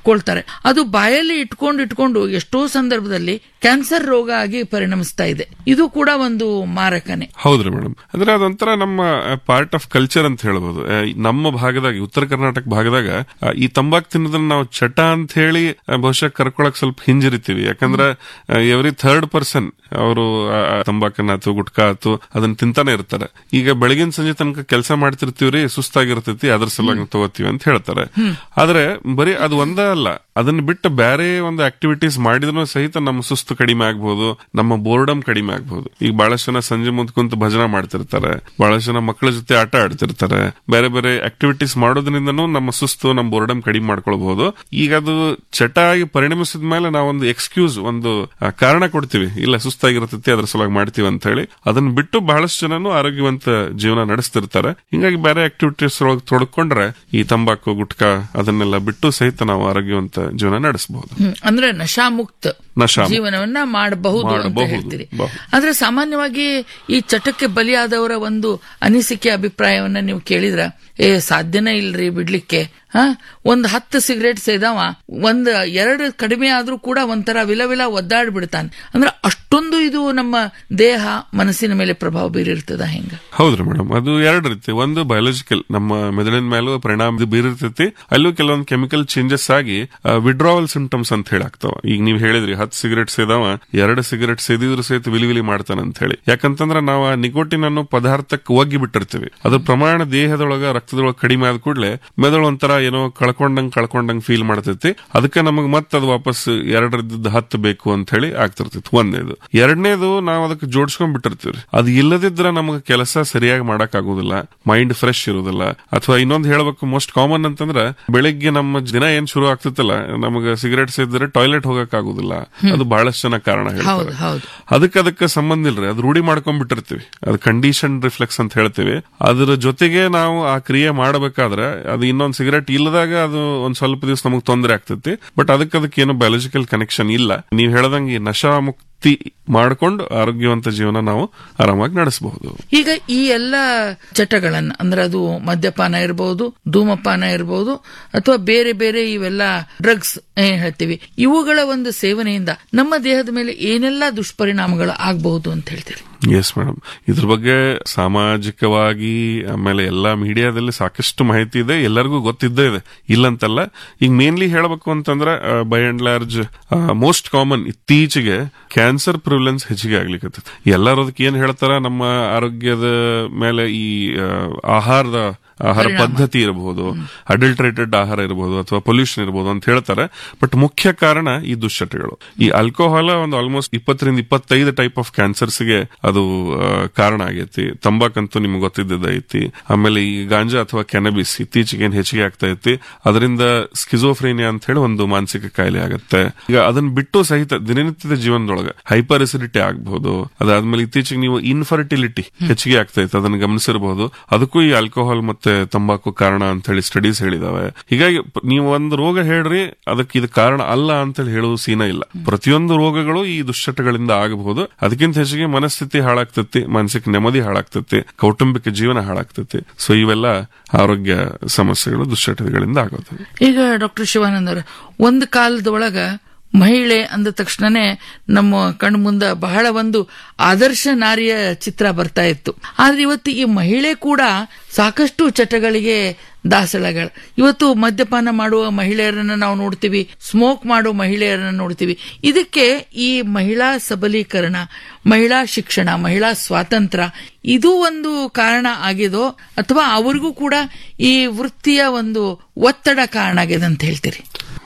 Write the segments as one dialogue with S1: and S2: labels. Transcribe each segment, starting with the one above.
S1: ಇಟ್ಕೊಳ್ತಾರೆ ಅದು ಬಾಯಲ್ಲಿ ಇಟ್ಕೊಂಡು ಇಟ್ಕೊಂಡು ಎಷ್ಟೋ ಸಂದರ್ಭದಲ್ಲಿ ಕ್ಯಾನ್ಸರ್ ರೋಗ ಆಗಿ ಪರಿಣಮಿಸ್ತಾ ಇದೆ ಇದು ಕೂಡ ಒಂದು ಮಾರಕನೆ
S2: ಹೌದ್ರಿ ಮೇಡಮ್ ಅಂದ್ರೆ ಅದೊಂಥರ ನಮ್ಮ ಪಾರ್ಟ್ ಆಫ್ ಕಲ್ಚರ್ ಅಂತ ಹೇಳ್ಬೋದು ಆ, ನಮ್ಮ ಭಾಗದಾಗ ಉತ್ತರ ಕರ್ನಾಟಕ ಭಾಗದಾಗ ಆ, ಈ ತಂಬಾಕು ತಿನ್ನೋದನ್ನ ನಾವು ಚಟ ಅಂತ ಹೇಳಿ ಆ, ಬಹುಶಃ ಕರ್ಕೊಳಕ್ ಸ್ವಲ್ಪ ಹಿಂಜರಿತೀವಿ ಯಾಕಂದ್ರೆ ಎವ್ರಿ ಥರ್ಡ್ ಪರ್ಸನ್ ಅವರು ತಂಬಾಕನ್ನ ಆತು ಗುಟ್ಕಾ ಆತು ಅದನ್ನ ತಿಂತಾನೆ ಇರ್ತಾರೆ ಈಗ ಬೆಳಗಿನ ಸಂಜೆ ತನಕ ಕೆಲಸ ಮಾಡ್ತಿರ್ತೀವ್ರಿ ಸುಸ್ತಾಗಿರ್ತೈತಿ ಅದ್ರ ಸಲುವಾಗಿ ನಾವು ತಗೋತೀವಿ ಅಂತ ಹೇಳ್ತಾರೆ ಆದ್ರೆ ಬರೀ ಅದು ಒಂದೇ ಅಲ್ಲ ಅದನ್ನ ಬಿಟ್ಟು ಬೇರೆ ಒಂದು ಆಕ್ಟಿವಿಟೀಸ್ ಮಾಡಿದ್ರು ಸಹಿತ ನಮ್ಮ ಸುಸ್ತು ಕಡಿಮೆ ಆಗ್ಬಹುದು ನಮ್ಮ ಬೋರ್ಡಮ್ ಕಡಿಮೆ ಆಗ್ಬಹುದು ಈಗ ಬಹಳಷ್ಟು ಜನ ಸಂಜೆ ಮುಂದೆ ಕುಂತು ಭಜನೆ ಮಾಡ್ತಿರ್ತಾರೆ ಬಹಳಷ್ಟು ಜನ ಮಕ್ಕಳ ಜೊತೆ ಆಟ ಆಡ್ತಿರ್ತಾರೆ ಬೇರೆ ಬೇರೆ ಆಕ್ಟಿವಿಟೀಸ್ ಮಾಡೋದ್ರಿಂದನೂ ನಮ್ಮ ಸುಸ್ತು ನಮ್ಮ ಬೋರ್ಡಮ್ ಕಡಿಮೆ ಮಾಡ್ಕೊಳ್ಬಹುದು ಈಗ ಅದು ಚಟ ಆಗಿ ಪರಿಣಮಿಸಿದ ಮೇಲೆ ನಾವೊಂದು ಎಕ್ಸ್ಕ್ಯೂಸ್ ಒಂದು ಆ, ಕಾರಣ ಕೊಡ್ತೀವಿ ಇಲ್ಲ ಸುಸ್ತಾಗಿರ್ತೈತಿ ಅದ್ರ ಸಲುವಾಗಿ ಮಾಡ್ತೀವಿ ಅಂತ ಹೇಳಿ ಅದನ್ನ ಬಿಟ್ಟು ಬಹಳಷ್ಟು ಜನನು ಆರೋಗ್ಯವಂತ ಜೀವನ ನಡೆಸ್ತಿರ್ತಾರೆ ಹಿಂಗಾಗಿ ಬೇರೆ ಆಕ್ಟಿವಿಟೀಸ್ ಒಳಗೆ ತೊಡ್ಕೊಂಡ್ರೆ ಈ ತಂಬಾಕು ಗುಟ್ಕಾ ಅದನ್ನೆಲ್ಲ ಬಿಟ್ಟು ಸಹಿತ ನಾವು ಆರೋಗ್ಯವಂತ ಜೀವನ ನಡೆಸಬಹುದು
S1: ಹ್ಮ್. ಅಂದ್ರೆ ನಶಾಮುಕ್ತ
S2: ನಶಾ
S1: ಜೀವನವನ್ನ ಮಾಡಬಹುದು ಅಂತ
S2: ಮಾಡಬಹುದು.
S1: ಹೇಳ್ತೀರಿ
S2: ಬಹುದು.
S1: ಆದ್ರೆ ಸಾಮಾನ್ಯವಾಗಿ ಈ ಚಟಕ್ಕೆ ಬಲಿಯಾದವರ ಒಂದು ಅನಿಸಿಕೆ ಅಭಿಪ್ರಾಯವನ್ನ ನೀವು ಕೇಳಿದ್ರ ಏ ಸಾಧ್ಯನೇ ಇಲ್ರಿ ಬಿಡ್ಲಿಕ್ಕೆ ಹ ಒಂದ್ ಹತ್ತು ಸಿಗರೇಟ್ ಸೇದವ ಒಂದ್ ಎರಡು ಕಡಿಮೆ ಆದ್ರೂ ಕೂಡ ಒಂಥರ ವಿಲವಿಲ ಒದ್ದಾಡ್ ಬಿಡ್ತಾನೆ ಅಂದ್ರೆ ಅಷ್ಟೊಂದು ಇದು ನಮ್ಮ ದೇಹ ಮನಸ್ಸಿನ ಮೇಲೆ ಪ್ರಭಾವ ಬೀರಿರ್ತದ ಹೆಂಗ
S2: ಹೌದ್ರಿ ಮೇಡಮ್ ಅದು ಎರಡು ರೀತಿ ಒಂದು ಬಯೋಲಾಜಿಕಲ್ ನಮ್ಮ ಮೆದುಳಿನ ಮೇಲೂ ಪರಿಣಾಮ ಇದು ಬೀರಿರ್ತೈತಿ ಅಲ್ಲೂ ಕೆಲವೊಂದು ಕೆಮಿಕಲ್ ಚೇಂಜಸ್ ಆಗಿ ವಿಡ್ರಾವಲ್ ಸಿಂಟಮ್ಸ್ ಅಂತ ಹೇಳಿ ಆಗ್ತಾವ ಈಗ ನೀವು ಹೇಳಿದ್ರಿ ಹತ್ತು ಸಿಗರೇಟ್ ಸೇದವ ಎರಡು ಸಿಗರೇಟ್ ಸೇದಿದ್ರು ಸಹಿತ ವಿಲಿ ವಿಲಿ ಮಾಡ್ತಾನೆ ಅಂತ ಹೇಳಿ ಯಾಕಂತಂದ್ರೆ ನಾವು ಆ ನಿಕೋಟಿನ್ ಅನ್ನೋ ಪದಾರ್ಥಕ್ಕೆ ಒಗ್ಗಿ ಬಿಟ್ಟಿರ್ತೀವಿ ಅದ್ರ ಪ್ರಮಾಣ ದೇಹದೊಳಗ ರಕ್ತದೊಳಗ ಕಡಿಮೆ ಆದ ಕೂಡಲೇ ಮೆದುಳು ಒಂಥರ ಏನೋ ಕಳ್ಕೊಂಡಂಗ್ ಕಳ್ಕೊಂಡಂಗ್ ಫೀಲ್ ಮಾಡ್ತೈತಿ ಅದಕ್ಕೆ ನಮಗ್ ಮತ್ತೆ ಅದು ವಾಪಸ್ ಎರಡರದ್ದು ಹತ್ತು ಬೇಕು ಅಂತ ಹೇಳಿ ಆಗ್ತಿರ್ತೈತಿ ಒಂದನೇದು ಎರಡನೇದು ನಾವು ಅದಕ್ಕೆ ಜೋಡಿಸ್ಕೊಂಡ್ ಬಿಟ್ಟಿರ್ತೀವಿ ಅದು ಇಲ್ಲದಿದ್ರೆ ನಮಗೆ ಕೆಲಸ ಸರಿಯಾಗಿ ಮಾಡಕ್ ಆಗುದಿಲ್ಲ ಮೈಂಡ್ ಫ್ರೆಶ್ ಇರುದಿಲ್ಲ ಅಥವಾ ಇನ್ನೊಂದು ಹೇಳ್ಬೇಕು ಮೋಸ್ಟ್ ಕಾಮನ್ ಅಂತಂದ್ರೆ ಬೆಳಿಗ್ಗೆ ನಮ್ಮ ದಿನ ಏನ್ ಶುರು ಆಗ್ತಿತ್ತಲ್ಲ ನಮಗೆ ಸಿಗರೇಟ್ ಸೇದಿದ್ರೆ ಟಾಯ್ಲೆಟ್ ಹೋಗಕ್ ಆಗುದಿಲ್ಲ ಅದು ಬಹಳಷ್ಟು ಜನ ಕಾರಣ
S1: ಹೌದು
S2: ಹೇಳ್ತಾರೆ
S1: ಹೌದು
S2: ಅದಕ್ಕೆ ಅದಕ್ಕೆ ಸಂಬಂಧ ಇಲ್ರಿ ಅದು ರೂಢಿ ಮಾಡ್ಕೊಂಡ್ಬಿಟ್ಟಿರ್ತೀವಿ ಅದು ಕಂಡೀಷನ್ ರಿಫ್ಲೆಕ್ಸ್ ಅಂತ ಹೇಳ್ತೀವಿ ಅದ್ರ ಜೊತೆಗೆ ನಾವು ಆ ಕ್ರಿಯೆ ಮಾಡಬೇಕಾದ್ರೆ ಅದು ಇನ್ನೊಂದು ಸಿಗರೇಟ್ ಇಲ್ಲದಾಗ ಅದು ಒಂದ್ ಸ್ವಲ್ಪ ದಿವಸ ನಮಗೆ ತೊಂದರೆ ಆಗ್ತೈತಿ ಬಟ್ ಅದಕ್ಕೆ ಅದಕ್ಕೆ ಏನು ಬಯಾಲಜಿಕಲ್ ಕನೆಕ್ಷನ್ ಇಲ್ಲ ನೀವ್ ಹೇಳ್ದಂಗೆ ಈ ನಶಾ ಮುಕ್ತಿ ಮಾಡ್ಕೊಂಡು ಆರೋಗ್ಯವಂತ ಜೀವನ ನಾವು ಆರಾಮಾಗಿ ನಡೆಸಬಹುದು
S1: ಈಗ ಈ ಎಲ್ಲ ಚಟಗಳನ್ನ ಅಂದ್ರೆ ಅದು ಮದ್ಯಪಾನ ಇರಬಹುದು ಧೂಮಪಾನ ಇರಬಹುದು ಅಥವಾ ಬೇರೆ ಬೇರೆ ಇವೆಲ್ಲ ಡ್ರಗ್ಸ್ ಏನ್ ಹೇಳ್ತೀವಿ ಇವುಗಳ ಒಂದು ಸೇವನೆಯಿಂದ ನಮ್ಮ ದೇಹದ ಮೇಲೆ ಏನೆಲ್ಲ ದುಷ್ಪರಿಣಾಮಗಳು ಆಗಬಹುದು ಅಂತ ಹೇಳ್ತೀರಿ
S2: ಎಸ್ ಮೇಡಮ್ ಇದ್ರ ಬಗ್ಗೆ ಸಾಮಾಜಿಕವಾಗಿ ಆಮೇಲೆ ಎಲ್ಲಾ ಮೀಡಿಯಾದಲ್ಲಿ ಸಾಕಷ್ಟು ಮಾಹಿತಿ ಇದೆ ಎಲ್ಲರಿಗೂ ಗೊತ್ತಿದ್ದೇ ಇದೆ ಇಲ್ಲಂತಲ್ಲ ಈಗ ಮೇನ್ಲಿ ಹೇಳಬೇಕು ಅಂತಂದ್ರೆ by and large most common ಇತ್ತೀಚೆಗೆ ಕ್ಯಾನ್ಸರ್ ಪ್ರಿವಿಲೆನ್ಸ್ ಹೆಚ್ಚಿಗೆ ಆಗ್ಲಿಕ್ಕೆ ಎಲ್ಲರೂ ಅದಕ್ಕೆ ಏನ್ ಹೇಳ್ತಾರ ನಮ್ಮ ಆರೋಗ್ಯದ ಮೇಲೆ ಈ ಆ, ಆಹಾರದ ಆಹಾರ ಪದ್ಧತಿ ಇರಬಹುದು ಅಡಲ್ಟ್ರೇಟೆಡ್ ಆಹಾರ ಇರಬಹುದು ಅಥವಾ ಪೊಲ್ಯೂಷನ್ ಇರಬಹುದು ಅಂತ ಹೇಳ್ತಾರೆ ಬಟ್ ಮುಖ್ಯ ಕಾರಣ ಈ ದುಶ್ಚಟಗಳು ಈ ಆಲ್ಕೋಹಾಲ್ ಒಂದು ಆಲ್ಮೋಸ್ಟ್ ಇಪ್ಪತ್ತರಿಂದ ಇಪ್ಪತ್ತೈದು ಟೈಪ್ ಆಫ್ ಕ್ಯಾನ್ಸರ್ಸ್ಗೆ ಅದು ಆ, ಕಾರಣ ಆಗೈತಿ ತಂಬಾಕಂತೂ ನಿಮ್ಗೆ ಗೊತ್ತಿದ್ದದ ಐತಿ ಆಮೇಲೆ ಈ ಗಾಂಜಾ ಅಥವಾ ಕೆನಬಿಸ್ ಇತ್ತೀಚೆಗೆ ಏನ್ ಹೆಚ್ಚಿಗೆ ಆಗ್ತಾ ಐತಿ ಅದರಿಂದ ಸ್ಕಿಜೋಫ್ರೇನಿಯಾ ಅಂತ ಹೇಳಿ ಒಂದು ಮಾನಸಿಕ ಕಾಯಿಲೆ ಆಗುತ್ತೆ ಈಗ ಅದನ್ನ ಬಿಟ್ಟು ಸಹಿತ ದಿನನಿತ್ಯದ ಜೀವನದೊಳಗೆ ಹೈಪರ್ ಎಸಿಡಿಟಿ ಆಗಬಹುದು ಅದಾದ್ಮೇಲೆ ಇತ್ತೀಚೆಗೆ ನೀವು ಇನ್ಫರ್ಟಿಲಿಟಿ ಹೆಚ್ಚಿಗೆ ಆಗ್ತಾ ಇತ್ತು ಅದನ್ನ ಗಮನಿಸಿರಬಹುದು ಅದಕ್ಕೂ ಈ ಆಲ್ಕೋಹಾಲ್ ಮತ್ತೆ ತಂಬಾಕು ಕಾರಣ ಅಂತ ಹೇಳಿ ಸ್ಟಡೀಸ್ ಹೇಳಿದಾವೆ ಹೀಗಾಗಿ ಪ- ನೀವು ಒಂದು ರೋಗ ಹೇಳ್ರಿ ಅದಕ್ಕೆ ಇದು ಕಾರಣ ಅಲ್ಲ ಅಂತ ಹೇಳಿ ಹೇಳುವ ಸೀನ ಇಲ್ಲ ಪ್ರತಿಯೊಂದು ರೋಗಗಳು ಈ ದುಶ್ಚಟಗಳಿಂದ ಆಗಬಹುದು ಅದಕ್ಕಿಂತ ಹೆಚ್ಚಿಗೆ ಮನಸ್ಥಿತಿ ಹಾಳಾಗ್ತತಿ ಮಾನಸಿಕ ನೆಮ್ಮದಿ ಹಾಳಾಗ್ತತಿ ಕೌಟುಂಬಿಕ ಜೀವನ ಹಾಳಾಗ್ತತಿ ಸೊ ಇವೆಲ್ಲ ಆರೋಗ್ಯ ಸಮಸ್ಯೆಗಳು ದುಶ್ಚಟಗಳಿಂದ ಆಗೋದು
S1: ಈಗ ಡಾಕ್ಟರ್ ಶಿವಾನಂದ ಅವ್ರೆ, ಒಂದು ಕಾಲದೊಳಗ ಮಹಿಳೆ ಅಂದ ತಕ್ಷಣನೇ ನಮ್ಮ ಕಣ್ಣು ಮುಂದ ಬಹಳ ಒಂದು ಆದರ್ಶ ನಾರಿಯ ಚಿತ್ರ ಬರ್ತಾ ಇತ್ತು ಆದ್ರೆ ಇವತ್ತು ಈ ಮಹಿಳೆ ಕೂಡ ಸಾಕಷ್ಟು ಚಟಗಳಿಗೆ ದಾಸಳಗಳ ಇವತ್ತು ಮದ್ಯಪಾನ ಮಾಡುವ ಮಹಿಳೆಯರನ್ನ ನಾವು ನೋಡ್ತೀವಿ ಸ್ಮೋಕ್ ಮಾಡುವ ಮಹಿಳೆಯರನ್ನ ನೋಡ್ತೀವಿ ಇದಕ್ಕೆ ಈ ಮಹಿಳಾ ಸಬಲೀಕರಣ ಮಹಿಳಾ ಶಿಕ್ಷಣ ಮಹಿಳಾ ಸ್ವಾತಂತ್ರ್ಯ ಇದು ಒಂದು ಕಾರಣ ಆಗಿದೋ ಅಥವಾ ಅವ್ರಿಗೂ ಕೂಡ ಈ ವೃತ್ತಿಯ ಒಂದು ಒತ್ತಡ ಕಾರಣ ಆಗಿದೆ ಅಂತ ಹೇಳ್ತೀರಿ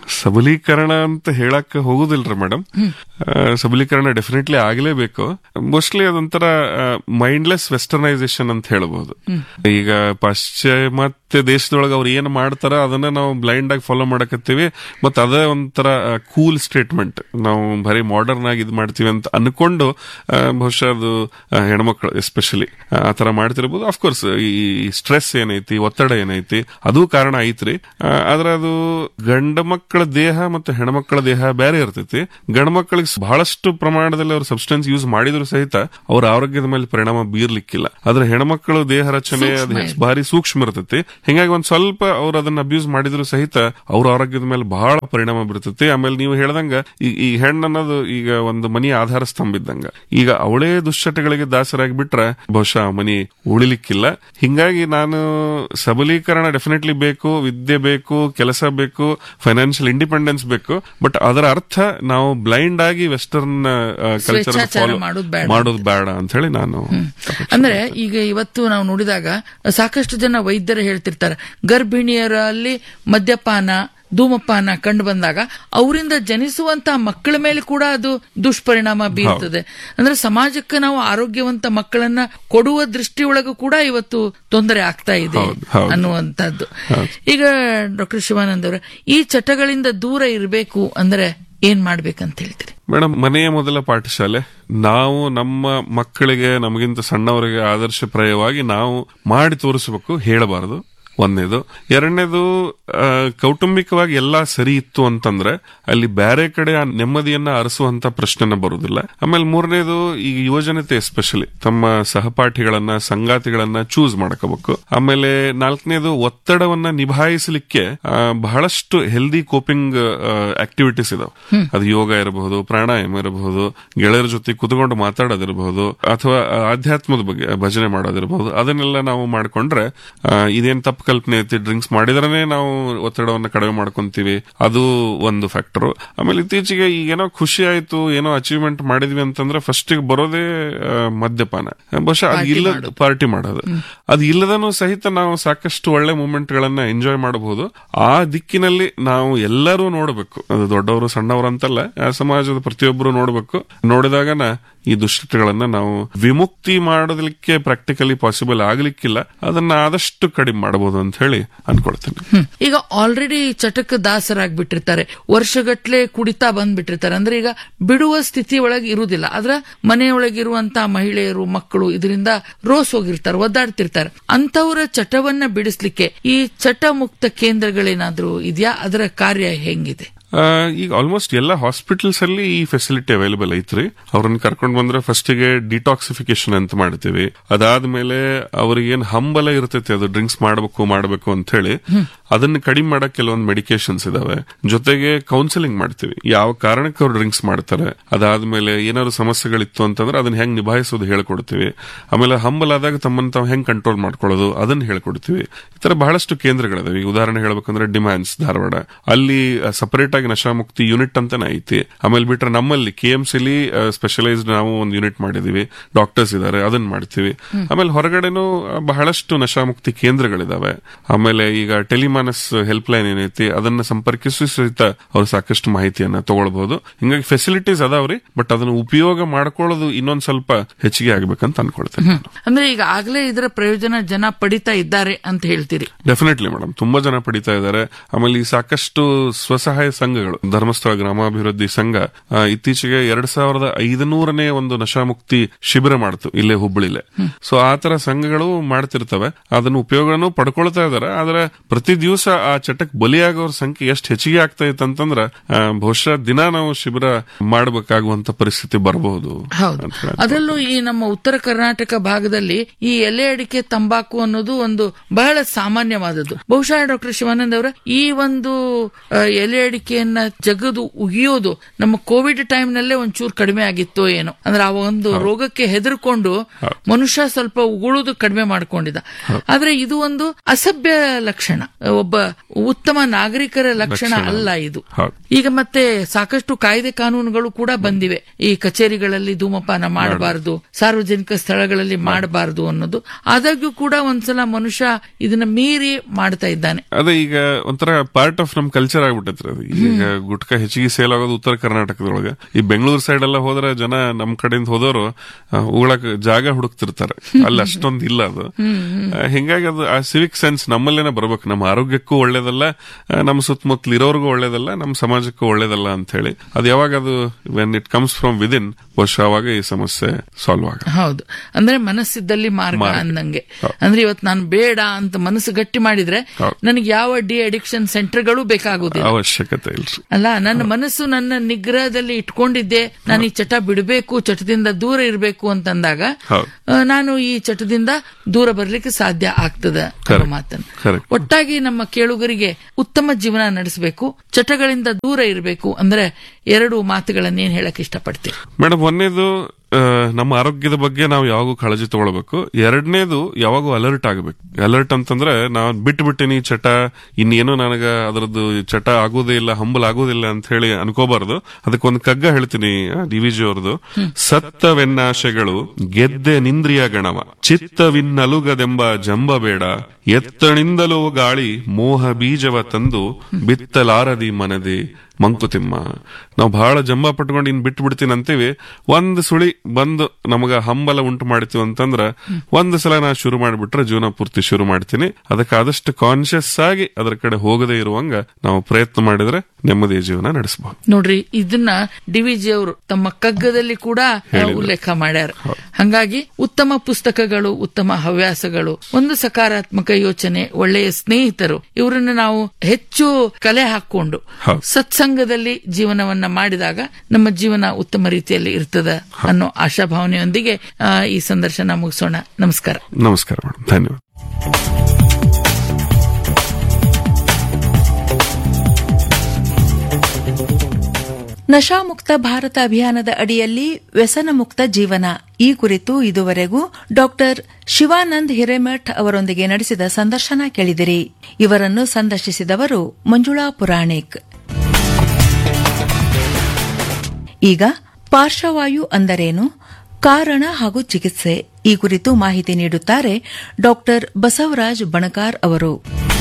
S2: ಸಬಲೀಕರಣ ಅಂತ ಹೇಳಕ್ ಹೋಗುದಿಲ್ರಿ ಮೇಡಮ್ ಸಬಲೀಕರಣ ಡೆಫಿನೆಟ್ಲಿ ಆಗಲೇಬೇಕು ಮೋಸ್ಟ್ಲಿ ಅದೊಂಥರ ಮೈಂಡ್ಲೆಸ್ ವೆಸ್ಟರ್ನೈಸೇಷನ್ ಅಂತ ಹೇಳ್ಬಹುದು ಈಗ ಪಾಶ್ಚಿಮಾತ್ಯ ದೇಶದೊಳಗೆ ಅವ್ರು ಏನ್ ಮಾಡ್ತಾರ ಅದನ್ನ ನಾವು ಬ್ಲೈಂಡ್ ಆಗಿ ಫಾಲೋ ಮಾಡಕತ್ತೀವಿ ಮತ್ತ ಅದೇ ಒಂಥರ ಕೂಲ್ ಸ್ಟೇಟ್ಮೆಂಟ್ ನಾವು ಬರೀ ಮಾಡರ್ನ್ ಆಗಿ ಇದು ಮಾಡ್ತೀವಿ ಅಂತ ಅನ್ಕೊಂಡು ಆ, ಬಹುಶಃ ಅದು ಆ, ಹೆಣ್ಮಕ್ಳು ಎಸ್ಪೆಷಲಿ ಆ ತರ ಮಾಡ್ತಿರ್ಬೋದು ಅಫ್ಕೋರ್ಸ್ ಈ ಸ್ಟ್ರೆಸ್ ಏನೈತಿ ಒತ್ತಡ ಏನೈತಿ ಅದು ಕಾರಣ ಐತ್ರಿ ಆ, ಆದ್ರೆ ಅದು ಗಂಡ ಮಕ್ಕಳ ದೇಹ ಮತ್ತು ಹೆಣ್ಮಕ್ಳ ದೇಹ ಬೇರೆ ಇರ್ತೈತಿ ಗಂಡ ಮಕ್ಕಳಿಗೆ ಬಹಳಷ್ಟು ಪ್ರಮಾಣದಲ್ಲಿ ಅವ್ರು ಸಬ್ಸ್ಟೆನ್ಸ್ ಯೂಸ್ ಮಾಡಿದ್ರು ಸಹಿತ ಅವ್ರ ಆರೋಗ್ಯದ ಮೇಲೆ ಪರಿಣಾಮ ಬೀರ್ಲಿಕ್ಕಿಲ್ಲ ಆದ್ರೆ ಹೆಣ್ಮಕ್ಳು ದೇಹ ರಚನೆ ಅದು ಭಾರಿ ಸೂಕ್ಷ್ಮ ಇರ್ತೈತಿ ಹಿಂಗಾಗಿ ಒಂದ್ ಸ್ವಲ್ಪ ಅವ್ರು ಅದನ್ನ ಅಬ್ಯೂಸ್ ಮಾಡಿದ್ರು ಸಹಿತ ಅವ್ರ ಆರೋಗ್ಯದ ಮೇಲೆ ಬಹಳ ಪರಿಣಾಮ ಬೀರ್ತೈತಿ ಆಮೇಲೆ ನೀವು ಹೇಳ್ದಂಗ ಈ ಈ ಹೆಣ್ಣು ಅನ್ನೋದು ಈಗ ಒಂದು ಮನಿ ಆಧಾರ ಸ್ತಂಭ ಇದ್ದಂಗ ಈಗ ಅವಳೇ ದುಶ್ಚಟಗಳಿಗೆ ದಾಸರಾಗಿ ಬಿಟ್ರೆ ಬಹುಶಃ ಆ ಮನಿ ಉಳಿಲಿಕ್ಕಿಲ್ಲ ಹಿಂಗಾಗಿ ನಾನು ಸಬಲೀಕರಣ ಡೆಫಿನೆಟ್ಲಿ ಬೇಕು ವಿದ್ಯೆ ಬೇಕು ಕೆಲಸ ಬೇಕು ಫೈನಾನ್ಷಿಯಲ್ ಇಂಡಿಪೆಂಡೆನ್ಸ್ ಬೇಕು ಬಟ್ ಅದರ ಅರ್ಥ ನಾವು ಬ್ಲೈಂಡ್ ಆಗಿ ವೆಸ್ಟರ್ನ್ ಕಲ್ಚರ್
S1: ಸ್ವೇಚ್ಛಾಚಾರ
S2: ಫಾಲೋ
S1: ಮಾಡೋದ್ ಬೇಡ.
S2: ಮಾಡೋದು ಬೇಡ ಅಂತ ಹೇಳಿ ನಾನು
S1: ಅಂದ್ರೆ ಈಗ ಇವತ್ತು ನಾವು ನೋಡಿದಾಗ ಸಾಕಷ್ಟು ಜನ ವೈದ್ಯರು ಹೇಳ್ತಿರ್ತಾರೆ ಗರ್ಭಿಣಿಯರಲ್ಲಿ ಮದ್ಯಪಾನ ಧೂಮಪಾನ ಕಂಡು ಬಂದಾಗ ಅವರಿಂದ ಜನಿಸುವಂತಹ ಮಕ್ಕಳ ಮೇಲೆ ಕೂಡ ಅದು ದುಷ್ಪರಿಣಾಮ ಬೀರ್ತದೆ ಅಂದ್ರೆ ಸಮಾಜಕ್ಕೆ ನಾವು ಆರೋಗ್ಯವಂತ ಮಕ್ಕಳನ್ನ ಕೊಡುವ ದೃಷ್ಟಿಯೊಳಗೂ ಕೂಡ ಇವತ್ತು ತೊಂದರೆ ಆಗ್ತಾ ಇದೆ
S2: ಹೌದು, ಹೌದು.
S1: ಅನ್ನುವಂಥದ್ದು ಈಗ ಡಾಕ್ಟರ್ ಶಿವಾನಂದ್ ಅವರ ಈ ಚಟಗಳಿಂದ ದೂರ ಇರಬೇಕು ಅಂದ್ರೆ ಏನ್ ಮಾಡ್ಬೇಕಂತ ಹೇಳ್ತೀರಿ
S2: ಮೇಡಮ್ ಮನೆಯ ಮೊದಲ ಪಾಠಶಾಲೆ ನಾವು ನಮ್ಮ ಮಕ್ಕಳಿಗೆ ನಮಗಿಂತ ಸಣ್ಣವರಿಗೆ ಆದರ್ಶಪ್ರಾಯವಾಗಿ ನಾವು ಮಾಡಿ ತೋರಿಸಬೇಕು ಹೇಳಬಾರದು ಒಂದನೇದು ಎರಡನೇದು ಆ, ಕೌಟುಂಬಿಕವಾಗಿ ಎಲ್ಲಾ ಸರಿ ಇತ್ತು ಅಂತಂದ್ರೆ ಅಲ್ಲಿ ಬೇರೆ ಕಡೆ ಆ ನೆಮ್ಮದಿಯನ್ನ ಅರಸುವಂತ ಪ್ರಶ್ನೆನ ಬರುವುದಿಲ್ಲ ಆಮೇಲೆ ಮೂರನೇದು ಈ ಯುವಜನತೆ ಎಸ್ಪೆಷಲಿ ತಮ್ಮ ಸಹಪಾಠಿಗಳನ್ನ ಸಂಗಾತಿಗಳನ್ನ ಚೂಸ್ ಮಾಡ್ಕೋಬೇಕು ಆಮೇಲೆ ನಾಲ್ಕನೇದು ಒತ್ತಡವನ್ನ ನಿಭಾಯಿಸಲಿಕ್ಕೆ ಆ, ಬಹಳಷ್ಟು ಹೆಲ್ದಿ ಕೋಪಿಂಗ್ ಆಕ್ಟಿವಿಟೀಸ್ ಇದಾವೆ ಅದು ಯೋಗ ಇರಬಹುದು ಪ್ರಾಣಾಯಾಮ ಇರಬಹುದು ಗೆಳೆಯರ ಜೊತೆ ಕುತ್ಕೊಂಡು ಮಾತಾಡೋದಿರಬಹುದು ಅಥವಾ ಆಧ್ಯಾತ್ಮದ ಬಗ್ಗೆ ಭಜನೆ ಮಾಡೋದಿರಬಹುದು ಅದನ್ನೆಲ್ಲ ನಾವು ಮಾಡ್ಕೊಂಡ್ರೆ ಆ, ಇದೇನ್ ತಪ್ಪು ಕಲ್ಪನೆ ಐತಿ ಡ್ರಿಂಕ್ಸ್ ಮಾಡಿದ್ರೇನೆ ನಾವು ಒತ್ತಡವನ್ನ ಕಡಿಮೆ ಮಾಡ್ಕೊಂತೀವಿ ಅದು ಒಂದು ಫ್ಯಾಕ್ಟರ್ ಆಮೇಲೆ ಇತ್ತೀಚೆಗೆ ಈಗ ಏನೋ ಖುಷಿ ಆಯ್ತು ಏನೋ ಅಚೀವ್ಮೆಂಟ್ ಮಾಡಿದ್ವಿ ಅಂತಂದ್ರೆ ಫಸ್ಟ್ ಬರೋದೇ ಆ, ಮದ್ಯಪಾನ ಬಹುಶಃ ಅದು
S1: Party
S2: ಇಲ್ಲ
S1: ಮಾಡೋದು.
S2: ಪಾರ್ಟಿ ಮಾಡೋದು ಅದು ಇಲ್ಲದನೂ ಸಹಿತ ನಾವು ಸಾಕಷ್ಟು ಒಳ್ಳೆ ಮೂಮೆಂಟ್ ಗಳನ್ನ ಎಂಜಾಯ್ ಮಾಡಬಹುದು ಆ ದಿಕ್ಕಿನಲ್ಲಿ ನಾವು ಎಲ್ಲರೂ ನೋಡಬೇಕು ಅದು ದೊಡ್ಡವರು ಸಣ್ಣವರು ಅಂತಲ್ಲ ಆ ಸಮಾಜದ ಪ್ರತಿಯೊಬ್ಬರು ನೋಡಬೇಕು ನೋಡಿದಾಗನ ಈ ದುಶ್ಚಟಗಳನ್ನ ನಾವು ವಿಮುಕ್ತಿ ಮಾಡೋದಕ್ಕೆ ಪ್ರಾಕ್ಟಿಕಲಿ ಪಾಸಿಬಲ್ ಆಗ್ಲಿಕ್ಕಿಲ್ಲ ಅದನ್ನ ಆದಷ್ಟು ಕಡಿಮೆ ಮಾಡಬಹುದು ಅಂತ ಹೇಳಿ ಅನ್ಕೊಳ್ತೇನೆ
S1: ಹ್ಮ್. ಈಗ ಆಲ್ರೆಡಿ ಚಟಕ್ಕೆ ದಾಸರಾಗ್ಬಿಟ್ಟಿರ್ತಾರೆ ವರ್ಷಗಟ್ಲೆ ಕುಡಿತಾ ಬಂದ್ಬಿಟ್ಟಿರ್ತಾರೆ ಅಂದ್ರೆ ಈಗ ಬಿಡುವ ಸ್ಥಿತಿ ಒಳಗೆ ಇರುವುದಿಲ್ಲ ಆದ್ರ ಮನೆಯೊಳಗಿರುವಂತ ಮಹಿಳೆಯರು ಮಕ್ಕಳು ಇದರಿಂದ ರೋಸ್ ಹೋಗಿರ್ತಾರೆ ಒದ್ದಾಡ್ತಿರ್ತಾರೆ ಅಂತವರ ಚಟವನ್ನ ಬಿಡಿಸ್ಲಿಕ್ಕೆ ಈ ಚಟ ಮುಕ್ತ ಕೇಂದ್ರಗಳೇನಾದ್ರೂ ಇದೆಯಾ ಅದರ ಕಾರ್ಯ ಹೆಂಗಿದೆ
S2: ಆ, ಈಗ ಆಲ್ಮೋಸ್ಟ್ ಎಲ್ಲ ಹಾಸ್ಪಿಟಲ್ಸ್ ಅಲ್ಲಿ ಈ ಫೆಸಿಲಿಟಿ ಅವೈಲೇಬಲ್ ಐತ್ರಿ ಅವ್ರನ್ನ ಕರ್ಕೊಂಡ್ ಬಂದ್ರೆ ಫಸ್ಟ್ ಗೆ ಡಿಟಾಕ್ಸಿಫಿಕೇಶನ್ ಅಂತ ಮಾಡ್ತೀವಿ ಅದಾದ್ಮೇಲೆ ಅವ್ರಿಗೆ ಏನ್ ಹಂಬಲ ಇರ್ತೈತಿ ಅದು ಡ್ರಿಂಕ್ಸ್ ಮಾಡ್ಬೇಕು ಮಾಡ್ಬೇಕು ಅಂತ ಹೇಳಿ ಅದನ್ನ ಕಡಿಮೆ ಮಾಡಕ್ ಕೆಲವೊಂದು ಮೆಡಿಕೇಶನ್ಸ್ ಇದಾವೆ ಜೊತೆಗೆ ಕೌನ್ಸಿಲಿಂಗ್ ಮಾಡ್ತೀವಿ ಯಾವ ಕಾರಣಕ್ಕೆ ಅವ್ರು ಡ್ರಿಂಕ್ಸ್ ಮಾಡ್ತಾರೆ ಅದಾದ್ಮೇಲೆ ಏನಾದ್ರು ಸಮಸ್ಯೆಗಳಿತ್ತು ಅಂತಂದ್ರೆ ಅದನ್ನ ಹೆಂಗ್ ನಿಭಾಯಿಸೋದು ಹೇಳ್ಕೊಡ್ತೀವಿ ಆಮೇಲೆ ಹಂಬಲ್ ಆದಾಗ ತಮ್ಮನ್ನ ತಾವು ಹೆಂಗ್ ಕಂಟ್ರೋಲ್ ಮಾಡ್ಕೊಳ್ಳೋದು ಅದನ್ನ ಹೇಳ್ಕೊಡ್ತೀವಿ ಈ ತರ ಬಹಳಷ್ಟು ಕೇಂದ್ರಗಳಿದಾವೆ ಈಗ ಉದಾಹರಣೆ ಹೇಳ್ಬೇಕಂದ್ರೆ ಡಿಮ್ಯಾಂಡ್ಸ್ ಧಾರವಾಡ ಅಲ್ಲಿ ಸಪರೇಟ್ ಆಗಿ ನಶಾಮುಕ್ತಿ ಯೂನಿಟ್ ಅಂತಾನೆ ಐತಿ ಆಮೇಲೆ ಬಿಟ್ರೆ ನಮ್ಮಲ್ಲಿ ಕೆ ಎಂ ಸಿಲಿ ಸ್ಪೆಷಲೈಸ್ಡ್ ನಾವು ಒಂದು ಯೂನಿಟ್ ಮಾಡಿದೀವಿ ಡಾಕ್ಟರ್ಸ್ ಇದಾರೆ ಅದನ್ನ ಮಾಡ್ತೀವಿ ಆಮೇಲೆ ಹೊರಗಡೆನೂ ಆ, ಬಹಳಷ್ಟು ನಶಾಮುಕ್ತಿ ಕೇಂದ್ರಗಳಿದಾವೆ ಆಮೇಲೆ ಈಗ ಟೆಲಿಮಾನಸ್ ಹೆಲ್ಪ್ ಲೈನ್ ಏನೈತಿ ಅದನ್ನ ಸಂಪರ್ಕಿಸಿ ಸಹಿತ ಅವ್ರು ಸಾಕಷ್ಟು ಮಾಹಿತಿಯನ್ನ ತಗೊಳ್ಬಹುದು ಹಿಂಗಾಗಿ ಫೆಸಿಲಿಟೀಸ್ ಅದಾವ್ರಿ ಬಟ್ ಅದನ್ನ ಉಪಯೋಗ ಮಾಡ್ಕೊಳ್ಳೋದು ಇನ್ನೊಂದ್ ಸ್ವಲ್ಪ ಹೆಚ್ಚಿಗೆ ಆಗ್ಬೇಕಂತ ಅನ್ಕೊಳ್ತೇನೆ
S1: ಹ್ಮ್. ಅಂದ್ರೆ ಈಗ ಆಗ್ಲೇ ಇದರ ಪ್ರಯೋಜನ ಜನ ಪಡಿತಾ ಇದ್ದಾರೆ ಅಂತ ಹೇಳ್ತೀರಿ
S2: ಡೆಫಿನೆಟ್ಲಿ ಮೇಡಮ್ ತುಂಬಾ ಜನ ಪಡಿತಾ ಇದ್ದಾರೆ ಆಮೇಲೆ ಈ ಸಾಕಷ್ಟು ಸ್ವಸಹಾಯ ಸಂಘಗಳು ಧರ್ಮಸ್ಥಳ ಗ್ರಾಮಾಭಿವೃದ್ಧಿ ಸಂಘ ಆ, ಇತ್ತೀಚೆಗೆ ಎರಡ್ ಸಾವಿರದ ಐದನೂರನೇ ಒಂದು ನಶಾಮುಕ್ತಿ ಶಿಬಿರ ಮಾಡ್ತು ಇಲ್ಲೇ ಹುಬ್ಬಳ್ಳಿಲೆ ಸೊ ಆ ತರ ಸಂಘಗಳು ಮಾಡ್ತಿರ್ತವೆ ಅದನ್ನ ಉಪಯೋಗನೂ ಪಡ್ಕೊಳ್ತಾ ಇದಾರೆ ಆದ್ರೆ ಪ್ರತಿ ದಿವಸ ಆ ಚಟಕ್ ಬಲಿಯಾಗೋರ ಸಂಖ್ಯೆ ಎಷ್ಟು ಹೆಚ್ಚಿಗೆ ಆಗ್ತಾ ಇತ್ತು ಅಂತಂದ್ರ ಆ, ಬಹುಶಃ ದಿನ ನಾವು ಶಿಬಿರ ಮಾಡಬೇಕಾಗುವಂತ ಪರಿಸ್ಥಿತಿ ಬರಬಹುದು
S1: ಹೌದು
S2: ಅಂತ ಹೇಳಿ.
S1: ಅದರಲ್ಲೂ ಈ ನಮ್ಮ ಉತ್ತರ ಕರ್ನಾಟಕ ಭಾಗದಲ್ಲಿ ಈ ಎಲೆ ಅಡಿಕೆ ತಂಬಾಕು ಅನ್ನೋದು ಒಂದು ಬಹಳ ಸಾಮಾನ್ಯವಾದದ್ದು ಬಹುಶಃ ಡಾಕ್ಟರ್ ಶಿವಾನಂದ್ ಅವರ ಈ ಒಂದು ಆ, ಎಲೆ ಅಡಿಕೆಯನ್ನ ಜಗದು ಉಗಿಯೋದು ನಮ್ಮ ಕೋವಿಡ್ ಟೈಮ್ ನಲ್ಲೇ ಒಂಚೂರು ಕಡಿಮೆ ಆಗಿತ್ತೋ ಏನೋ ಅಂದ್ರೆ ಆ ಒಂದು ರೋಗಕ್ಕೆ ಹೆದರ್ಕೊಂಡು ಮನುಷ್ಯ ಸ್ವಲ್ಪ ಉಗುಳುದು ಕಡಿಮೆ ಮಾಡ್ಕೊಂಡಿದ್ದ ಆದ್ರೆ ಇದು ಒಂದು ಅಸಭ್ಯ ಲಕ್ಷಣ ಒಬ್ಬ ಉತ್ತಮ ನಾಗರಿಕರ ಲಕ್ಷಣ ಅಲ್ಲ ಇದು
S2: ಹೌದು.
S1: ಈಗ ಮತ್ತೆ ಸಾಕಷ್ಟು ಕಾಯ್ದೆ ಕಾನೂನುಗಳು ಕೂಡ ಬಂದಿವೆ ಈ ಕಚೇರಿಗಳಲ್ಲಿ ಧೂಮಪಾನ ಮಾಡಬಾರದು ಸಾರ್ವಜನಿಕ ಸ್ಥಳಗಳಲ್ಲಿ ಮಾಡಬಾರದು ಅನ್ನೋದು ಆದಾಗ್ಯೂ ಕೂಡ ಒಂದ್ಸಲ ಮನುಷ್ಯ ಇದನ್ನ ಮೀರಿ ಮಾಡ್ತಾ ಇದ್ದಾನೆ
S2: ಅದೇ ಈಗ ಒಂಥರ ಪಾರ್ಟ್ ಆಫ್ ನಮ್ ಕಲ್ಚರ್ ಆಗ್ಬಿಟ್ಟೈತ್ರಿ ಅದು ಈಗ ಗುಟ್ಕಾ ಹೆಚ್ಚಿಗೆ ಸೇಲ್ ಆಗೋದು ಉತ್ತರ ಕರ್ನಾಟಕದೊಳಗೆ ಈ ಬೆಂಗಳೂರು ಸೈಡ್ ಎಲ್ಲ ಹೋದ್ರೆ ಜನ ನಮ್ ಕಡೆಯಿಂದ ಹೋದವರು ಉಗಳಕ್ ಜಾಗ ಹುಡುಕ್ತಿರ್ತಾರೆ ಅಲ್ಲಿ ಅಷ್ಟೊಂದು ಇಲ್ಲ ಅದು ಆ, ಹಿಂಗಾಗಿ ಅದು ಆ ಸಿವಿಕ್ ಸೆನ್ಸ್ ನಮ್ಮಲ್ಲೇನೆ ಬರ್ಬೇಕು ನಮ್ಮ ಆರೋಗ್ಯಕ್ಕೂ ಒಳ್ಳೇದಲ್ಲ ಆ, ನಮ್ಮ ಸುತ್ತಮುತ್ತಲು ಇರೋರ್ಗೂ ಒಳ್ಳೇದಲ್ಲ ನಮ್ಮ ಸಮಾಜಕ್ಕೂ ಒಳ್ಳೇದಲ್ಲ ಅಂತ ಹೇಳಿ ಅದು ಯಾವಾಗ ಅದು when it comes from within ವರ್ಷ ಅವಾಗ ಈ ಸಮಸ್ಯೆ ಸಾಲ್ವ್ ಆಗ
S1: ಹೌದು ಅಂದ್ರೆ ಮನಸ್ಸಿದ್ದಲ್ಲಿ ಮಾರ್ಗ
S2: ಮಾರ್ಗ.
S1: ಅಂದಂಗೆ
S2: ಹೌದು.
S1: ಅಂದ್ರೆ ಇವತ್ತು ನಾನು ಬೇಡ ಅಂತ ಮನಸ್ಸು ಗಟ್ಟಿ ಮಾಡಿದ್ರೆ
S2: ಹೌದು.
S1: ನನಗೆ ಯಾವ ಡಿ ಅಡಿಕ್ಷನ್ ಸೆಂಟರ್ಗಳು ಬೇಕಾಗುದಿಲ್ಲ
S2: ಅವಶ್ಯಕತೆ ಇಲ್ಲ ಇಲ್ರಿ
S1: ಅಲ್ಲ ನನ್ನ ಮನಸ್ಸು ನನ್ನ ನಿಗ್ರಹದಲ್ಲಿ ಇಟ್ಕೊಂಡಿದ್ದೆ ನಾನು ಈ ಚಟ ಬಿಡಬೇಕು ಚಟದಿಂದ ದೂರ ಇರಬೇಕು ಅಂತಂದಾಗ
S2: ಹೌದು.
S1: ಆ, ನಾನು ಈ ಚಟದಿಂದ ದೂರ ಬರ್ಲಿಕ್ಕೆ ಸಾಧ್ಯ ಆಗ್ತದ ಅನ್ನೋ
S2: Correct.
S1: ಮಾತನ್ನು
S2: Correct.
S1: ಒಟ್ಟಾಗಿ ನಮ್ಮ ಕೇಳುಗರಿಗೆ ಉತ್ತಮ ಜೀವನ ನಡೆಸಬೇಕು ಚಟಗಳಿಂದ ದೂರ ಇರಬೇಕು ಅಂದ್ರೆ ಎರಡು ಮಾತುಗಳನ್ನೇನ್ ಹೇಳಕ್ ಇಷ್ಟಪಡ್ತೀವಿ
S2: ಮೇಡಮ್ ಒಂದೇದು ಆ, ನಮ್ಮ ಆರೋಗ್ಯದ ಬಗ್ಗೆ ನಾವು ಯಾವಾಗೂ ಕಾಳಜಿ ತಗೊಳ್ಬೇಕು ಎರಡನೇದು ಯಾವಾಗೂ ಅಲರ್ಟ್ ಆಗಬೇಕು ಅಲರ್ಟ್ ಅಂತಂದ್ರೆ ನಾವು ಬಿಟ್ಟು ಬಿಟ್ಟಿನಿ ಚಟ ಇನ್ನೇನು ನನಗ ಅದರದ್ದು ಚಟ ಆಗೋದೇ ಇಲ್ಲ ಹಂಬಲ್ ಆಗೋದಿಲ್ಲ ಅಂತ ಹೇಳಿ ಅನ್ಕೋಬಾರ್ದು ಅದಕ್ಕೊಂದು ಕಗ್ಗ ಹೇಳ್ತೀನಿ ಡಿ ವಿ ಜಿ ಅವ್ರದ್ದು ಸತ್ತವೆನ್ನಾಶೆಗಳು ಗೆದ್ದೆ ನಿಂದ್ರಿಯ ಗಣವ ಚಿತ್ತವಿನ್ನಲುಗದೆಂಬ ಜಂಬ ಬೇಡ ಎತ್ತಣಿಂದಲೂ ಗಾಳಿ ಮೋಹ ಬೀಜವ ತಂದು ಬಿತ್ತಲಾರದಿ ಮನದಿ ಮಂಕುತಿಮ್ಮ ನಾವು ಬಹಳ ಜಂಬ ಪಟ್ಕೊಂಡು ಇನ್ ಬಿಟ್ಟು ಬಿಡ್ತೀನಿ ಅಂತೀವಿ ಒಂದ್ ಸುಳಿ ಬಂದು ನಮಗ ಹಂಬಲ ಉಂಟು ಮಾಡ್ತೀವಿ ಅಂತಂದ್ರ ಒಂದ್ ಸಲ ನಾ ಶುರು ಮಾಡಿಬಿಟ್ರೆ ಜೀವನ ಪೂರ್ತಿ ಶುರು ಮಾಡ್ತೀನಿ ಅದಕ್ಕೆ ಆದಷ್ಟು ಕಾನ್ಶಿಯಸ್ ಆಗಿ ಅದರ ಕಡೆ ಹೋಗದೇ ಇರುವಂಗ ನಾವು ಪ್ರಯತ್ನ ಮಾಡಿದ್ರೆ ನೆಮ್ಮದಿ ಜೀವನ ನಡೆಸಬಹುದು
S1: ನೋಡ್ರಿ ಇದನ್ನ ಡಿವಿಜಿ ಅವರು ತಮ್ಮ ಕಗ್ಗದಲ್ಲಿ ಕೂಡ ಆ, ಉಲ್ಲೇಖ ಮಾಡ್ಯಾರ ಹಂಗಾಗಿ ಉತ್ತಮ ಪುಸ್ತಕಗಳು ಉತ್ತಮ ಹವ್ಯಾಸಗಳು ಒಂದು ಸಕಾರಾತ್ಮಕ ಯೋಚನೆ ಒಳ್ಳೆಯ ಸ್ನೇಹಿತರು ಇವರನ್ನ ನಾವು ಹೆಚ್ಚು ಕಲೆ ಹಾಕೊಂಡು
S2: ಹೌದು.
S1: ಸತ್ಸಂಗದಲ್ಲಿ ಜೀವನವನ್ನ ಮಾಡಿದಾಗ ನಮ್ಮ ಜೀವನ ಉತ್ತಮ ರೀತಿಯಲ್ಲಿ ಇರ್ತದ ಅನ್ನೋ ಆಶಾಭಾವನೆಯೊಂದಿಗೆ ಆ, ಈ ಸಂದರ್ಶನ ಮುಗಿಸೋಣ ನಮಸ್ಕಾರ
S2: ನಮಸ್ಕಾರ ಮೇಡಮ್ ಧನ್ಯವಾದ
S3: ನಶಾಮುಕ್ತ ಭಾರತ ಅಭಿಯಾನದ ಅಡಿಯಲ್ಲಿ ವ್ಯಸನ ಮುಕ್ತ ಜೀವನ ಈ ಕುರಿತು ಇದುವರೆಗೂ ಡಾಕ್ಟರ್ ಶಿವಾನಂದ್ ಹಿರೇಮಠ್ ಅವರೊಂದಿಗೆ ನಡೆಸಿದ ಸಂದರ್ಶನ ಕೇಳಿದಿರಿ ಇವರನ್ನು ಸಂದರ್ಶಿಸಿದವರು ಮಂಜುಳಾ ಪುರಾಣಿಕ್ ಈಗ ಪಾರ್ಶ್ವವಾಯು ಅಂದರೇನು ಕಾರಣ ಹಾಗೂ ಚಿಕಿತ್ಸೆ ಈ ಕುರಿತು ಮಾಹಿತಿ ನೀಡುತ್ತಾರೆ ಡಾಕ್ಟರ್ ಬಸವರಾಜ್ ಬಣಕಾರ್ ಅವರು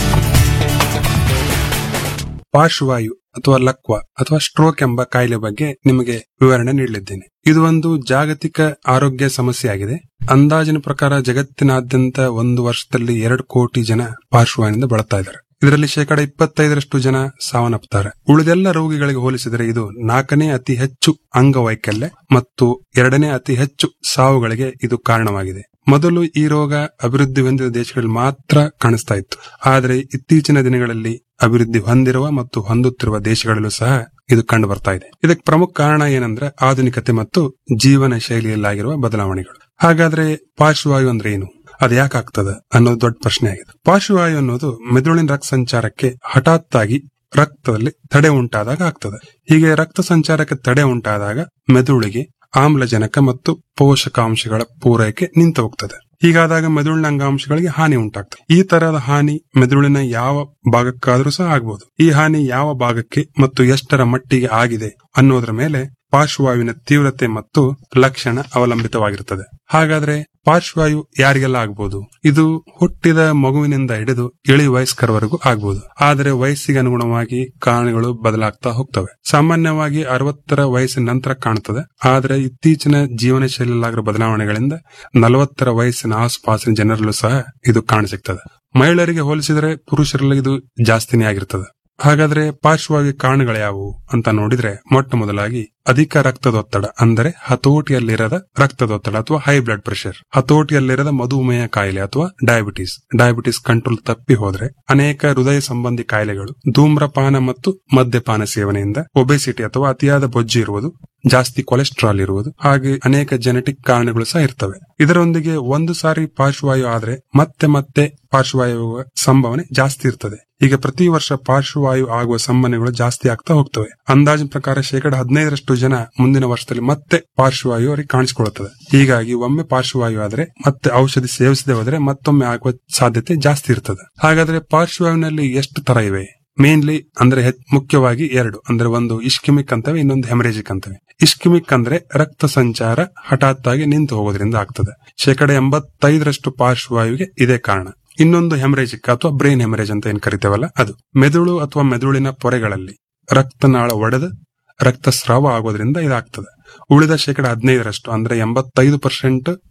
S4: ಪಾರ್ಶ್ವವಾಯು ಅಥವಾ ಲಕ್ವ ಅಥವಾ ಸ್ಟ್ರೋಕ್ ಎಂಬ ಕಾಯಿಲೆ ಬಗ್ಗೆ ನಿಮಗೆ ವಿವರಣೆ ನೀಡಲಿದ್ದೇನೆ ಇದು ಒಂದು ಜಾಗತಿಕ ಆರೋಗ್ಯ ಸಮಸ್ಯೆ ಆಗಿದೆ ಅಂದಾಜಿನ ಪ್ರಕಾರ ಜಗತ್ತಿನಾದ್ಯಂತ ಒಂದು ವರ್ಷದಲ್ಲಿ ಎರಡು ಕೋಟಿ ಜನ ಪಾರ್ಶ್ವವಾಯುವಿನಿಂದ ಬಳಲ್ತಾ ಇದ್ದಾರೆ ಇದರಲ್ಲಿ ಶೇಕಡ ಇಪ್ಪತ್ತೈದರಷ್ಟು ಜನ ಸಾವನ್ನಪ್ಪುತ್ತಾರೆ ಉಳಿದೆಲ್ಲ ರೋಗಿಗಳಿಗೆ ಹೋಲಿಸಿದರೆ ಇದು ನಾಲ್ಕನೇ ಅತಿ ಹೆಚ್ಚು ಅಂಗವೈಕಲ್ಯ ಮತ್ತು ಎರಡನೇ ಅತಿ ಹೆಚ್ಚು ಸಾವುಗಳಿಗೆ ಇದು ಕಾರಣವಾಗಿದೆ ಮೊದಲು ಈ ರೋಗ ಅಭಿವೃದ್ಧಿ ಹೊಂದಿದ ದೇಶಗಳಲ್ಲಿ ಮಾತ್ರ ಕಾಣಿಸ್ತಾ ಇತ್ತು ಆದರೆ ಇತ್ತೀಚಿನ ದಿನಗಳಲ್ಲಿ ಅಭಿವೃದ್ಧಿ ಹೊಂದಿರುವ ಮತ್ತು ಹೊಂದುತ್ತಿರುವ ದೇಶಗಳಲ್ಲೂ ಸಹ ಇದು ಕಂಡು ಬರ್ತಾ ಇದೆ ಇದಕ್ಕೆ ಪ್ರಮುಖ ಕಾರಣ ಏನಂದ್ರೆ ಆಧುನಿಕತೆ ಮತ್ತು ಜೀವನ ಶೈಲಿಯಲ್ಲಾಗಿರುವ ಬದಲಾವಣೆಗಳು ಹಾಗಾದ್ರೆ ಪಾರ್ಶ್ವವಾಯು ಅಂದ್ರೆ ಏನು ಅದು ಯಾಕಾಗ್ತದ ಅನ್ನೋದು ದೊಡ್ಡ ಪ್ರಶ್ನೆ ಆಗಿದೆ ಪಾರ್ಶ್ವವಾಯು ಅನ್ನೋದು ಮೆದುಳಿನ ರಕ್ತ ಸಂಚಾರಕ್ಕೆ ಹಠಾತ್ತಾಗಿ ರಕ್ತದಲ್ಲಿ ತಡೆ ಉಂಟಾದಾಗ ಆಗ್ತದೆ ಹೀಗೆ ರಕ್ತ ಸಂಚಾರಕ್ಕೆ ತಡೆ ಉಂಟಾದಾಗ ಮೆದುಳಿಗೆ ಆಮ್ಲಜನಕ ಮತ್ತು ಪೋಷಕಾಂಶಗಳ ಪೂರೈಕೆ ನಿಂತು ಹೋಗ್ತದೆ ಹೀಗಾದಾಗ ಮೆದುಳಿನ ಅಂಗಾಂಶಗಳಿಗೆ ಹಾನಿ ಉಂಟಾಗ್ತದೆ ಈ ತರಹದ ಹಾನಿ ಮೆದುಳಿನ ಯಾವ ಭಾಗಕ್ಕಾದ್ರೂ ಸಹ ಆಗ್ಬಹುದು ಈ ಹಾನಿ ಯಾವ ಭಾಗಕ್ಕೆ ಮತ್ತು ಎಷ್ಟರ ಮಟ್ಟಿಗೆ ಆಗಿದೆ ಅನ್ನೋದ್ರ ಮೇಲೆ ಪಾರ್ಶ್ವವಾಯುವಿನ ತೀವ್ರತೆ ಮತ್ತು ಲಕ್ಷಣ ಅವಲಂಬಿತವಾಗಿರುತ್ತದೆ ಹಾಗಾದ್ರೆ ಪಾರ್ಶ್ವವಾಯು ಯಾರಿಗೆಲ್ಲ ಆಗ್ಬಹುದು ಇದು ಹುಟ್ಟಿದ ಮಗುವಿನಿಂದ ಹಿಡಿದು ಇಳಿ ವಯಸ್ಕರವರೆಗೂ ಆಗ್ಬಹುದು ಆದರೆ ವಯಸ್ಸಿಗೆ ಅನುಗುಣವಾಗಿ ಕಾರಣಗಳು ಬದಲಾಗ್ತಾ ಹೋಗ್ತವೆ ಸಾಮಾನ್ಯವಾಗಿ ಅರವತ್ತರ ವಯಸ್ಸಿನ ನಂತರ ಕಾಣುತ್ತದೆ ಆದರೆ ಇತ್ತೀಚಿನ ಜೀವನ ಶೈಲಿಯಲ್ಲಾಗಿರೋ ಬದಲಾವಣೆಗಳಿಂದ ನಲವತ್ತರ ವಯಸ್ಸಿನ ಆಸುಪಾಸಿನ ಜನರಲ್ಲೂ ಸಹ ಇದು ಕಾಣಸಿಗ್ತದೆ ಮಹಿಳೆಯರಿಗೆ ಹೋಲಿಸಿದರೆ ಪುರುಷರಲ್ಲಿ ಇದು ಜಾಸ್ತಿನೇ ಆಗಿರ್ತದೆ ಹಾಗಾದ್ರೆ ಪಾರ್ಶ್ವವಾಗಿ ಕಾರಣಗಳು ಯಾವುವು ಅಂತ ನೋಡಿದ್ರೆ ಮೊಟ್ಟ ಮೊದಲಾಗಿ ಅಧಿಕ ರಕ್ತದೊತ್ತಡ ಅಂದರೆ ಹತೋಟಿಯಲ್ಲಿರದ ರಕ್ತದೊತ್ತಡ ಅಥವಾ ಹೈ ಬ್ಲಡ್ ಪ್ರೆಷರ್ ಹತೋಟಿಯಲ್ಲಿರದ ಮಧುಮೇಹ ಕಾಯಿಲೆ ಅಥವಾ ಡಯಾಬಿಟಿಸ್ ಡಯಾಬಿಟಿಸ್ ಕಂಟ್ರೋಲ್ ತಪ್ಪಿ ಹೋದ್ರೆ ಅನೇಕ ಹೃದಯ ಸಂಬಂಧಿ ಕಾಯಿಲೆಗಳು ಧೂಮ್ರಪಾನ ಮತ್ತು ಮದ್ಯಪಾನ ಸೇವನೆಯಿಂದ ಒಬೆಸಿಟಿ ಅಥವಾ ಅತಿಯಾದ ಬೊಜ್ಜು ಇರುವುದು ಜಾಸ್ತಿ ಕೊಲೆಸ್ಟ್ರಾಲ್ ಇರುವುದು ಹಾಗೆ ಅನೇಕ ಜೆನೆಟಿಕ್ ಕಾರಣಗಳು ಸಹ ಇರ್ತವೆ ಇದರೊಂದಿಗೆ ಒಂದು ಸಾರಿ ಪಾರ್ಶ್ವವಾಯು ಆದ್ರೆ ಮತ್ತೆ ಮತ್ತೆ ಪಾರ್ಶ್ವವಾಯು ಸಂಭಾವನೆ ಜಾಸ್ತಿ ಇರ್ತದೆ ಈಗ ಪ್ರತಿ ವರ್ಷ ಪಾರ್ಶ್ವವಾಯು ಆಗುವ ಸಂಭವನೆಗಳು ಜಾಸ್ತಿ ಆಗ್ತಾ ಹೋಗ್ತವೆ ಅಂದಾಜಿನ ಪ್ರಕಾರ ಶೇಕಡ ಹದಿನೈದರಷ್ಟು ಜನ ಮುಂದಿನ ವರ್ಷದಲ್ಲಿ ಮತ್ತೆ ಪಾರ್ಶ್ವವಾಯು ಅವರಿಗೆ ಕಾಣಿಸಿಕೊಳ್ಳುತ್ತದೆ ಹೀಗಾಗಿ ಒಮ್ಮೆ ಪಾರ್ಶ್ವವಾಯು ಆದ್ರೆ ಮತ್ತೆ ಔಷಧಿ ಸೇವಿಸದೆ ಹೋದ್ರೆ ಮತ್ತೊಮ್ಮೆ ಆಗುವ ಸಾಧ್ಯತೆ ಜಾಸ್ತಿ ಇರ್ತದೆ ಹಾಗಾದ್ರೆ ಪಾರ್ಶ್ವವಾಯುವಿನಲ್ಲಿ ಎಷ್ಟು ತರ ಇವೆ ಮೇನ್ಲಿ ಅಂದ್ರೆ ಹೆಚ್- ಮುಖ್ಯವಾಗಿ ಎರಡು ಅಂದ್ರೆ ಒಂದು ಇಸ್ಕಿಮಿಕ್ ಅಂತವೆ ಇನ್ನೊಂದು ಹೆಮರೇಜಿಕ್ ಅಂತವೆ ಇಸ್ಕಿಮಿಕ್ ಅಂದ್ರೆ ರಕ್ತ ಸಂಚಾರ ಹಠಾತ್ತಾಗಿ ನಿಂತು ಹೋಗೋದ್ರಿಂದ ಆಗ್ತದೆ ಶೇಕಡ ಎಂಬತ್ತೈದರಷ್ಟು ಪಾರ್ಶ್ವವಾಯುವಿಗೆ ಇದೇ ಕಾರಣ ಇನ್ನೊಂದು ಹೆಮರೇಜಿಕ್ ಅಥವಾ ಬ್ರೈನ್ ಹೆಮರೇಜ್ ಅಂತ ಏನ್ ಕರಿತೇವಲ್ಲ ಅದು ಮೆದುಳು ಅಥವಾ ಮೆದುಳಿನ ಪೊರೆಗಳಲ್ಲಿ ರಕ್ತನಾಳ ಒಡೆದು ರಕ್ತಸ್ರಾವ ಆಗೋದ್ರಿಂದ ಇದಾಗ್ತದೆ ಉಳಿದ ಶೇಕಡ ಹದಿನೈದರಷ್ಟು ಅಂದ್ರೆ ಎಂಬತ್ತೈದು ಪರ್ಸೆಂಟ್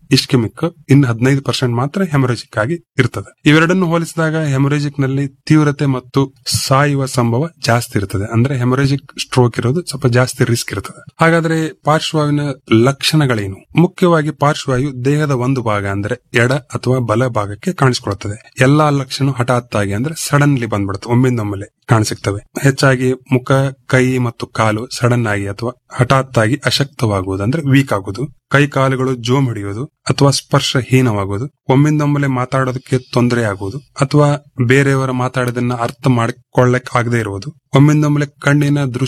S4: ಇಸ್ಕಿಮಿಕ್ ಇನ್ನು ಹದಿನೈದು ಪರ್ಸೆಂಟ್ ಮಾತ್ರ ಹೆಮರೇಜಿಕ್ ಆಗಿ ಇರ್ತದೆ ಇವೆರಡನ್ನು ಹೋಲಿಸಿದಾಗ ಹೆಮರೇಜಿಕ್ ನಲ್ಲಿ ತೀವ್ರತೆ ಮತ್ತು ಸಾಯುವ ಸಂಭವ ಜಾಸ್ತಿ ಇರ್ತದೆ ಅಂದ್ರೆ ಹೆಮರೇಜಿಕ್ ಸ್ಟ್ರೋಕ್ ಇರೋದು ಸ್ವಲ್ಪ ಜಾಸ್ತಿ ರಿಸ್ಕ್ ಇರ್ತದೆ ಹಾಗಾದ್ರೆ ಪಾರ್ಶ್ವವಾಯುವಿನ ಲಕ್ಷಣಗಳೇನು ಮುಖ್ಯವಾಗಿ ಪಾರ್ಶ್ವವಾಯು ದೇಹದ ಒಂದು ಭಾಗ ಅಂದ್ರೆ ಎಡ ಅಥವಾ ಬಲ ಭಾಗಕ್ಕೆ ಕಾಣಿಸಿಕೊಳ್ಳುತ್ತದೆ ಎಲ್ಲಾ ಲಕ್ಷಣ ಹಠಾತ್ತಾಗಿ ಅಂದ್ರೆ ಸಡನ್ಲಿ ಬಂದ್ಬಿಡುತ್ತೆ ಒಮ್ಮಿಂದೊಮ್ಮೆಲೆ ಕಾಣಸಿಗ್ತವೆ ಹೆಚ್ಚಾಗಿ ಮುಖ ಕೈ ಮತ್ತು ಕಾಲು ಸಡನ್ ಆಗಿ ಅಥವಾ ಹಠಾತ್ತಾಗಿ ಅಶಕ್ತವಾಗುವುದು ಅಂದ್ರೆ ವೀಕ್ ಆಗುವುದು ಕೈ ಕಾಲುಗಳು ಜೋಮ್ ಹಿಡಿಯುವುದು ಅಥವಾ ಸ್ಪರ್ಶ ಹೀನವಾಗುವುದು ಒಮ್ಮಿಂದೊಮ್ಮೆಲೆ ಮಾತಾಡೋದಕ್ಕೆ ತೊಂದರೆ ಆಗುವುದು ಅಥವಾ ಬೇರೆಯವರ ಮಾತಾಡೋದನ್ನ ಅರ್ಥ ಮಾಡಿಕೊಳ್ಳಕ್ ಆಗದೆ ಇರುವುದು ಒಮ್ಮಿಂದೊಮ್ಮೆಲೆ ಕಣ್ಣಿನ ದೃಷ್ಟಿ